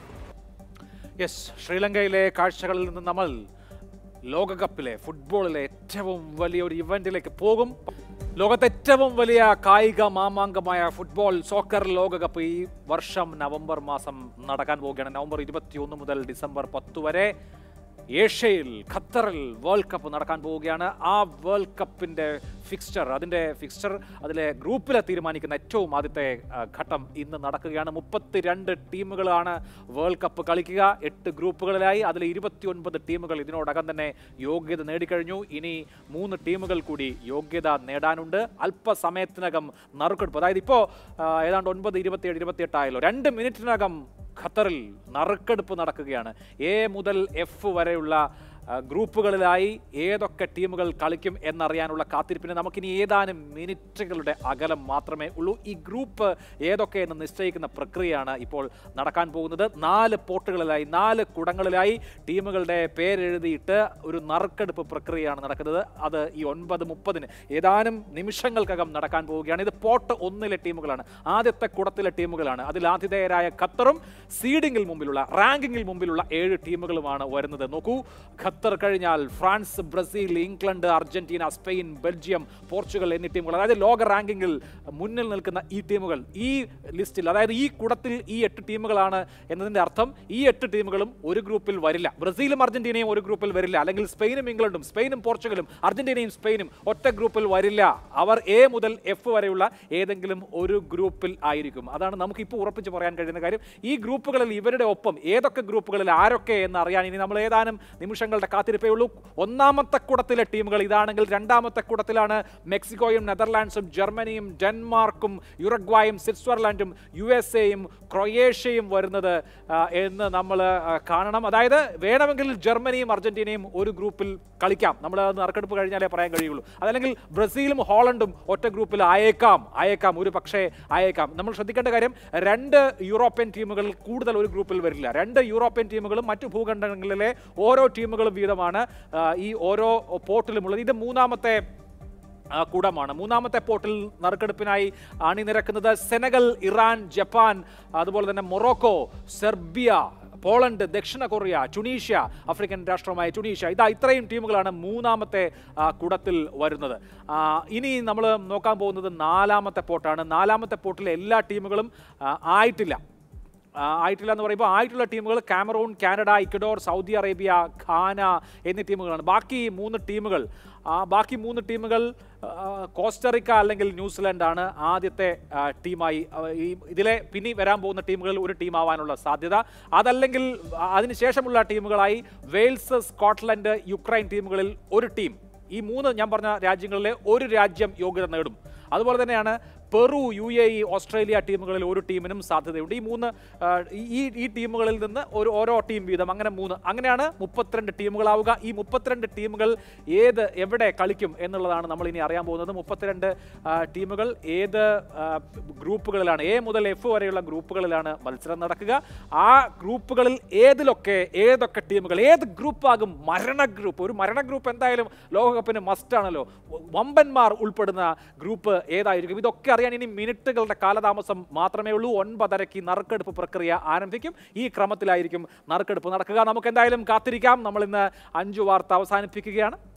യെസ് ശ്രീലങ്കയിലെ കാഴ്ചകളിൽ നിന്ന് നമ്മൾ ലോകകപ്പിലെ ഫുട്ബോളിലെ ഏറ്റവും വലിയ ഒരു ഇവന്റിലേക്ക് പോകും ലോകത്തെ ഏറ്റവും വലിയ കായിക മാമാങ്കമായ ഫുട്ബോൾ സോക്കർ ലോകകപ്പ് ഈ വർഷം നവംബർ മാസം നടക്കാൻ പോവുകയാണ് നവംബർ ഇരുപത്തിയൊന്ന് മുതൽ ഡിസംബർ പത്ത് വരെ ഏഷ്യയിൽ ഖത്തറിൽ വേൾഡ് കപ്പ് നടക്കാൻ പോവുകയാണ് ആ വേൾഡ് കപ്പിന്റെ ഫിക്സ്ചർ അതിന്റെ ഫിക്സ്ചർ അതിലെ ഗ്രൂപ്പിലെ തീരുമാനിക്കുന്ന ഏറ്റവും ആദ്യത്തെ ആ, ഘട്ടം ഇന്ന് നടക്കുകയാണ് മുപ്പത്തിരണ്ട് ടീമുകളാണ് വേൾഡ് കപ്പ് കളിക്കുക എട്ട് ഗ്രൂപ്പുകളിലായി അതിൽ ഇരുപത്തിയൊൻപത് ടീമുകൾ ഇതിനോടകം തന്നെ യോഗ്യത നേടിക്കഴിഞ്ഞു ഇനി മൂന്ന് ടീമുകൾ കൂടി യോഗ്യത നേടാനുണ്ട് അല്പസമയത്തിനകം നറുക്കെടുപ്പ് അതായത് ഇപ്പോൾ ഏതാണ്ട് ഒൻപത് ഇരുപത്തിയേഴ് ഇരുപത്തിയെട്ടായല്ലോ രണ്ട് മിനിറ്റിനകം ഖത്തറിൽ നറുക്കെടുപ്പ് നടക്കുകയാണ് എ മുതൽ എഫ് വരെയുള്ള ആ, ഗ്രൂപ്പുകളിലായി ഏതൊക്കെ ടീമുകൾ കളിക്കും എന്നറിയാനുള്ള കാത്തിരിപ്പിന് നമുക്കിനി ഏതാനും മിനിറ്റുകളുടെ അകലം മാത്രമേ ഉള്ളൂ ഈ ഗ്രൂപ്പ് ഏതൊക്കെ എന്ന് നിശ്ചയിക്കുന്ന പ്രക്രിയയാണ് ഇപ്പോൾ നടക്കാൻ പോകുന്നത് നാല് പോട്ടുകളിലായി നാല് കുടങ്ങളിലായി ടീമുകളുടെ പേരെഴുതിയിട്ട് ഒരു നറുക്കെടുപ്പ് പ്രക്രിയയാണ് നടക്കുന്നത് അത് ഈ ഒൻപത് മുപ്പതിന് ഏതാനും നിമിഷങ്ങൾക്കകം നടക്കാൻ പോവുകയാണ് ഇത് പോട്ട് ഒന്നിലെ ടീമുകളാണ് ആദ്യത്തെ കുടത്തിലെ ടീമുകളാണ് അതിൽ ആതിഥേയരായ ഖത്തറും സീഡിംഗിൽ മുമ്പിലുള്ള റാങ്കിങ്ങിൽ മുമ്പിലുള്ള ഏഴ് ടീമുകളുമാണ് വരുന്നത് നോക്കൂ ഖത്തർ കഴിഞ്ഞാൽ France Brazil England Argentina Spain Belgium Portugal എന്നീ ടീമുകൾ അതായത് ലോക റാങ്കിങ്ങിൽ മുന്നിൽ നിൽക്കുന്ന ഈ ടീമുകൾ ഈ ലിസ്റ്റിൽ അതായത് ഈ കുടത്തിൽ ഈ എട്ട് ടീമുകളാണ് എന്നതിന്റെ അർത്ഥം ഈ എട്ട് ടീമുകളും ഒരു ഗ്രൂപ്പിൽ വരില്ല ബ്രസീലും അർജന്റീനയും ഒരു ഗ്രൂപ്പിൽ വരില്ല അല്ലെങ്കിൽ സ്പെയിനും ഇംഗ്ലണ്ടും സ്പെയിനും പോർച്ചുഗലും അർജന്റീനയും സ്പെയിനും ഒറ്റ ഗ്രൂപ്പിൽ വരില്ല അവർ എ മുതൽ എഫ് വരെയുള്ള ഏതെങ്കിലും ഒരു ഗ്രൂപ്പിൽ ആയിരിക്കും അതാണ് നമുക്ക് ഇപ്പോൾ ഉറപ്പിച്ച് പറയാൻ കഴിയുന്ന കാര്യം ഈ ഗ്രൂപ്പുകളിൽ ഇവരുടെ ഒപ്പം ഏതൊക്കെ ഗ്രൂപ്പുകളിൽ ആരൊക്കെ എന്ന് അറിയാൻ ഇനി നമ്മൾ ഏതാനും നിമിഷങ്ങളുടെ കാത്തിരിപ്പേ ഉള്ളൂ ഒന്നാമത്തെ കുടത്തിലെ ടീമുകൾ ഇതാണെങ്കിൽ രണ്ടാമത്തെ കുടത്തിലാണ് മെക്സിക്കോയും നെതർലാൻഡ്സും ജർമ്മനിയും ഡെൻമാർക്കും യുറഗ്വായും സ്വിറ്റ്സർലാൻഡും യു എസ് എയും ക്രൊയേഷ്യയും വരുന്നത് ആ, എന്ന് നമ്മൾ കാണണം അതായത് വേണമെങ്കിൽ ജർമ്മനിയും അർജന്റീനയും ഒരു ഗ്രൂപ്പിൽ കളിക്കാം നമ്മൾ നറുക്കെടുപ്പ് കഴിഞ്ഞാലേ പറയാൻ കഴിയുള്ളൂ അതല്ലെങ്കിൽ ബ്രസീലും ഹോളണ്ടും ഒറ്റ ഗ്രൂപ്പിൽ ആയേക്കാം ആയേക്കാം ഒരു പക്ഷേ ആയേക്കാം നമ്മൾ ശ്രദ്ധിക്കേണ്ട കാര്യം രണ്ട് യൂറോപ്യൻ ടീമുകൾ കൂടുതൽ ഒരു ഗ്രൂപ്പിൽ വരില്ല രണ്ട് യൂറോപ്യൻ ടീമുകളും മറ്റു ഭൂഖണ്ഡങ്ങളിലെ ഓരോ ടീമുകളും വീതമാണ് ആ, ഈ ഓരോ പോർട്ടിലുമുള്ളത് ഇത് മൂന്നാമത്തെ ആ, കൂടമാണ് മൂന്നാമത്തെ പോർട്ടിൽ നറുക്കെടുപ്പിനായി അണിനിരക്കുന്നത് സെനഗൽ ഇറാൻ ജപ്പാൻ അതുപോലെ തന്നെ മൊറോക്കോ സെർബിയ പോളണ്ട് ദക്ഷിണ കൊറിയ ടുണീഷ്യ ആഫ്രിക്കൻ രാഷ്ട്രമായ ടുണീഷ്യ ഇതാ ഇത്രയും ടീമുകളാണ് മൂന്നാമത്തെ ആ, കുടത്തിൽ വരുന്നത് ആ, ഇനി നമ്മൾ നോക്കാൻ പോകുന്നത് നാലാമത്തെ പോർട്ടാണ് നാലാമത്തെ പോർട്ടിലെ എല്ലാ ടീമുകളും ആ, ആയിട്ടില്ല ആ, ആയിട്ടില്ല എന്ന് പറയുമ്പോൾ ആയിട്ടുള്ള ടീമുകൾ Cameroon Canada Ecuador Saudi Arabia Ghana എന്നീ ടീമുകളാണ് ബാക്കി മൂന്ന് ടീമുകൾ ആ ബാക്കി മൂന്ന് ടീമുകൾ ആ, കോസ്റ്ററിക്ക അല്ലെങ്കിൽ ന്യൂസിലൻഡ് ആണ് ആദ്യത്തെ ആ, ടീമായി ആ, ഈ ഇതിലെ പിന്നി വരാൻ പോകുന്ന ടീമുകളിൽ ഒരു ടീം ആവാനുള്ള സാധ്യത അതല്ലെങ്കിൽ ആ, അതിനുശേഷമുള്ള ടീമുകളായി വെയിൽസ് സ്കോട്ട്ലൻഡ് യുക്രൈൻ ടീമുകളിൽ ഒരു ടീം ഈ മൂന്ന് ഞാൻ പറഞ്ഞ രാജ്യങ്ങളിലെ ഒരു രാജ്യം യോഗ്യത നേടും അതുപോലെ തന്നെയാണ് Peru U A E Australia ടീമുകളിൽ ഒരു ടീമിനും സാധ്യതയുണ്ട് ഈ മൂന്ന് ആ, ഈ ഈ ടീമുകളിൽ നിന്ന് ഒരു ഓരോ ടീം വീതം അങ്ങനെ മൂന്ന് അങ്ങനെയാണ് മുപ്പത്തിരണ്ട് ടീമുകളാവുക ഈ മുപ്പത്തിരണ്ട് ടീമുകൾ ഏത് എവിടെ കളിക്കും എന്നുള്ളതാണ് നമ്മൾ ഇനി അറിയാൻ പോകുന്നത് മുപ്പത്തിരണ്ട് ആ, ടീമുകൾ ഏത് ആ, ഗ്രൂപ്പുകളിലാണ് എ മുതൽ എഫ് വരെയുള്ള ഗ്രൂപ്പുകളിലാണ് മത്സരം നടക്കുക ആ ഗ്രൂപ്പുകളിൽ ഏതിലൊക്കെ ഏതൊക്കെ ടീമുകൾ ഏത് ഗ്രൂപ്പാകും മരണ ഗ്രൂപ്പ് ഒരു മരണ ഗ്രൂപ്പ് എന്തായാലും ലോകകപ്പിന് മസ്റ്റാണല്ലോ വമ്പന്മാർ ഉൾപ്പെടുന്ന ഗ്രൂപ്പ് ഏതായിരിക്കും ഇതൊക്കെ അറിയാൻ ഇനി മിനിറ്റുകളുടെ കാലതാമസം മാത്രമേ ഉള്ളൂ ഒൻപതരയ്ക്ക് നറുക്കെടുപ്പ് പ്രക്രിയ ആരംഭിക്കും ഈ ക്രമത്തിലായിരിക്കും നറുക്കെടുപ്പ് നടക്കുക നമുക്ക് എന്തായാലും കാത്തിരിക്കാം നമ്മൾ ഇന്ന് അഞ്ചു വാർത്ത അവസാനിപ്പിക്കുകയാണ്